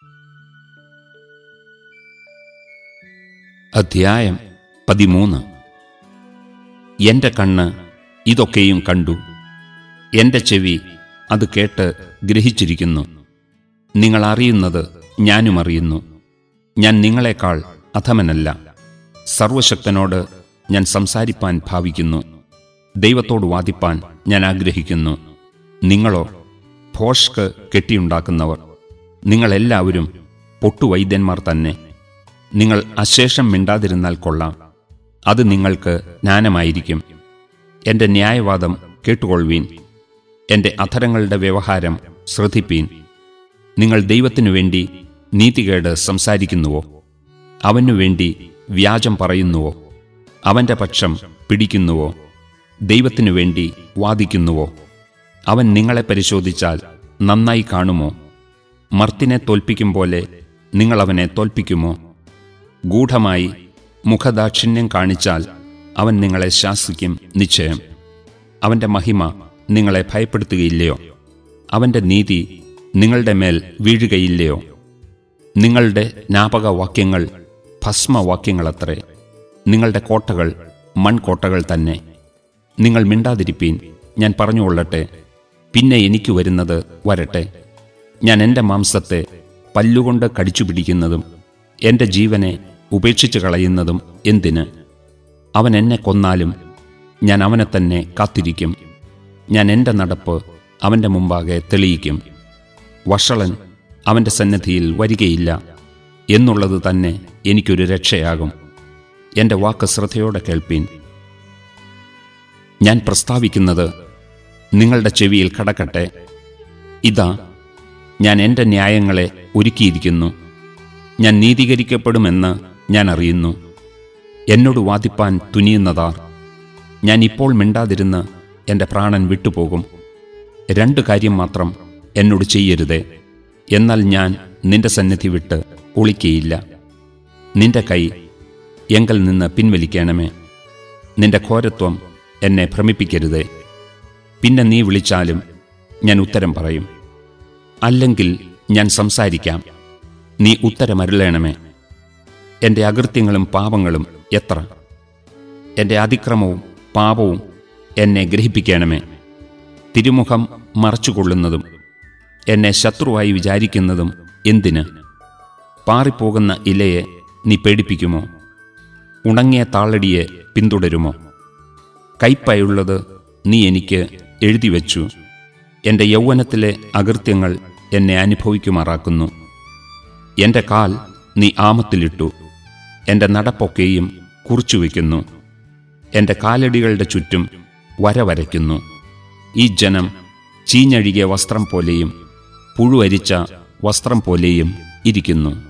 അധ്യായം പതിമൂന്ന് എന്റെ കണ്ണ് ഇതൊക്കെയും കണ്ടു എന്റെ ചെവി അത് കേട്ട് ഗ്രഹിച്ചിരിക്കുന്നു നിങ്ങൾ അറിയുന്നത് ഞാനും അറിയുന്നു ഞാൻ നിങ്ങളെക്കാൾ അധമനല്ല സർവശക്തനോട് ഞാൻ സംസാരിപ്പാൻ ഭാവിക്കുന്നു ദൈവത്തോട് വാദിപ്പാൻ ഞാൻ ആഗ്രഹിക്കുന്നു നിങ്ങളോ ഭോഷ്ക്ക് കെട്ടിയുണ്ടാക്കുന്നവർ നിങ്ങളെല്ലാവരും പൊട്ടുവൈദ്യന്മാർ തന്നെ നിങ്ങൾ അശേഷം മിണ്ടാതിരുന്നാൽ കൊള്ളാം അത് നിങ്ങൾക്ക് ജ്ഞാനമായിരിക്കും എന്റെ ന്യായവാദം കേട്ടുകൊള്ളുവീൻ എന്റെ അധരങ്ങളുടെ വ്യവഹാരം ശ്രദ്ധിപ്പീൻ നിങ്ങൾ ദൈവത്തിനു വേണ്ടി നീതികേട് സംസാരിക്കുന്നുവോ അവനു വേണ്ടി വ്യാജം പറയുന്നുവോ അവന്റെ പക്ഷം പിടിക്കുന്നുവോ ദൈവത്തിനു വേണ്ടി വാദിക്കുന്നുവോ അവൻ നിങ്ങളെ പരിശോധിച്ചാൽ നന്നായി കാണുമോ മർത്തിനെ തോൽപ്പിക്കും പോലെ നിങ്ങൾ അവനെ തോൽപ്പിക്കുമോ ഗൂഢമായി മുഖദാക്ഷിണ്യം കാണിച്ചാൽ അവൻ നിങ്ങളെ ശാസിക്കും നിശ്ചയം അവന്റെ മഹിമ നിങ്ങളെ ഭയപ്പെടുത്തുകയില്ലയോ അവന്റെ നീതി നിങ്ങളുടെ മേൽ വീഴുകയില്ലയോ നിങ്ങളുടെ ജ്ഞാപകവാക്യങ്ങൾ ഭസ്മവാക്യങ്ങളത്രേ നിങ്ങളുടെ കോട്ടകൾ മൺകോട്ടകൾ തന്നെ നിങ്ങൾ മിണ്ടാതിരിപ്പീൻ ഞാൻ പറഞ്ഞുകൊള്ളട്ടെ പിന്നെ എനിക്ക് വരുന്നത് വരട്ടെ ഞാൻ എൻ്റെ മാംസത്തെ പല്ലുകൊണ്ട് കടിച്ചു പിടിക്കുന്നതും എൻ്റെ ജീവനെ ഉപേക്ഷിച്ചു കളയുന്നതും എന്തിന് അവൻ എന്നെ കൊന്നാലും ഞാൻ അവനെ തന്നെ കാത്തിരിക്കും ഞാൻ എൻ്റെ നടപ്പ് അവൻ്റെ മുമ്പാകെ തെളിയിക്കും വഷളൻ അവൻ്റെ സന്നിധിയിൽ വരികയില്ല എന്നുള്ളത് തന്നെ എനിക്കൊരു രക്ഷയാകും എൻ്റെ വാക്ക് ശ്രദ്ധയോടെ കേൾപ്പീൻ ഞാൻ പ്രസ്താവിക്കുന്നത് നിങ്ങളുടെ ചെവിയിൽ കടക്കട്ടെ ഇതാ ഞാൻ എൻ്റെ ന്യായങ്ങളെ ഒരുക്കിയിരിക്കുന്നു ഞാൻ നീതീകരിക്കപ്പെടുമെന്ന് ഞാൻ അറിയുന്നു എന്നോട് വാദിപ്പാൻ തുനിയുന്നതാർ ഞാൻ ഇപ്പോൾ മിണ്ടാതിരുന്ന് എൻ്റെ പ്രാണൻ വിട്ടുപോകും രണ്ട് കാര്യം മാത്രം എന്നോട് ചെയ്യരുതേ എന്നാൽ ഞാൻ നിന്റെ സന്നിധി വിട്ട് ഒളിക്കയില്ല നിന്റെ കൈ എങ്കൽ നിന്ന് പിൻവലിക്കണമേ നിന്റെ ഘോരത്വം എന്നെ ഭ്രമിപ്പിക്കരുതേ പിന്നെ നീ വിളിച്ചാലും ഞാൻ ഉത്തരം പറയും അല്ലെങ്കിൽ ഞാൻ സംസാരിക്കാം നീ ഉത്തരമരുളേണമേ എൻ്റെ അകൃത്യങ്ങളും പാപങ്ങളും എത്ര എൻ്റെ അതിക്രമവും പാപവും എന്നെ ഗ്രഹിപ്പിക്കണമേ തിരുമുഖം മറച്ചുകൊള്ളുന്നതും എന്നെ ശത്രുവായി വിചാരിക്കുന്നതും എന്തിന് പാറിപ്പോകുന്ന ഇലയെ നീ പേടിപ്പിക്കുമോ ഉണങ്ങിയ താളടിയെ പിന്തുടരുമോ കൈപ്പായുള്ളത് നീ എനിക്ക് എഴുതിവെച്ചു എൻ്റെ യൗവനത്തിലെ അകൃത്യങ്ങൾ എന്നെ അനുഭവിക്കുമാറാക്കുന്നു എൻ്റെ കാൽ നീ ആമത്തിലിട്ടു എൻ്റെ നടപ്പൊക്കെയും കുറിച്ചുവെക്കുന്നു എൻ്റെ കാലടികളുടെ ചുറ്റും വര വരയ്ക്കുന്നു ഈ ജനം ചീഞ്ഞഴുകിയ വസ്ത്രം പോലെയും പുഴുവരിച്ച വസ്ത്രം പോലെയും ഇരിക്കുന്നു